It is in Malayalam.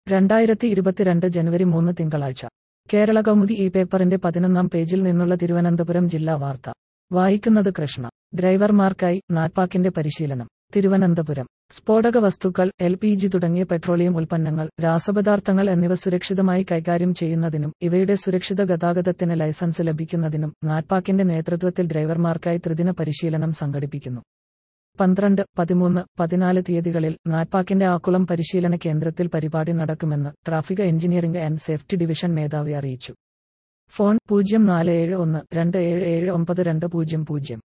രണ്ടായിരത്തി ഇരുപത്തിരണ്ട് ജനുവരി മൂന്ന് തിങ്കളാഴ്ച കേരള കൗമുദി ഈ പേപ്പറിന്റെ പതിനൊന്നാം പേജിൽ നിന്നുള്ള തിരുവനന്തപുരം ജില്ലാ വാർത്ത വായിക്കുന്നത് കൃഷ്ണ ഡ്രൈവർമാർക്കായി നാറ്റ്പാക്കിന്റെ പരിശീലനം തിരുവനന്തപുരം സ്ഫോടക വസ്തുക്കൾ എൽ പി ജി തുടങ്ങിയ പെട്രോളിയം ഉൽപ്പന്നങ്ങൾ രാസപദാർത്ഥങ്ങൾ എന്നിവ സുരക്ഷിതമായി കൈകാര്യം ചെയ്യുന്നതിനും ഇവയുടെ സുരക്ഷിത ഗതാഗതത്തിന് ലൈസൻസ് ലഭിക്കുന്നതിനും നാറ്റ്പാക്കിന്റെ നേതൃത്വത്തിൽ ഡ്രൈവർമാർക്കായി ത്രിദിന പരിശീലനം സംഘടിപ്പിക്കുന്നു പന്ത്രണ്ട് പതിമൂന്ന് പതിനാല് തീയതികളിൽ നാറ്റ്പാക്കിന്റെ ആക്കുളം പരിശീലന കേന്ദ്രത്തിൽ പരിപാടി നടക്കുമെന്ന് traffic engineering and safety division മേധാവി അറിയിച്ചു ഫോൺ പൂജ്യം നാല് ഏഴ് ഒന്ന് രണ്ട് ഏഴ് ഏഴ് ഒമ്പത് രണ്ട് പൂജ്യം പൂജ്യം